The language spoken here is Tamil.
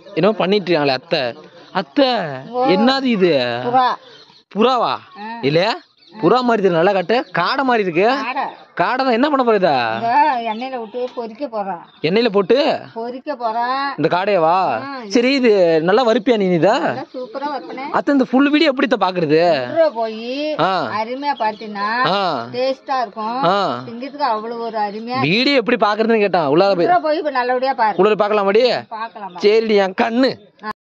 என்னமோ பண்ணிட்டு இருக்காங்களே அத்தை அத்தை என்னது இது புறா புறாவா இல்லையா புறா மாதிரி இருக்கு நல்லா காட்டு காடை மாதிரி இருக்கு காடை காடை தான் என்ன பண்ண போறதா இந்த எண்ணெயில விட்டு பொரிக்க போறோம் எண்ணெயில போட்டு பொரிக்க போறோம் இந்த காடையவா சரி இது நல்லா வறுப்பியா நீ இதா நல்லா சூப்பரா வைப்பனேன் அத்தை இந்த ஃபுல் வீடியோ எப்படித்த பாக்குறது உள்ள போய் ஆ அருமையா பார்த்தீங்கன்னா ஆ டேஸ்டா இருக்கும் ஆ திங்கிறதுக்கு அவ்வளவு ஒரு அருமையா வீடியோ எப்படி பாக்குறதுன்னு கேட்டான் உள்ளார போய் உள்ள போய் இப்ப நல்லபடியா பாரு உள்ள பார்க்கலாமாடி பார்க்கலாம் சரிடி என் கண்ணு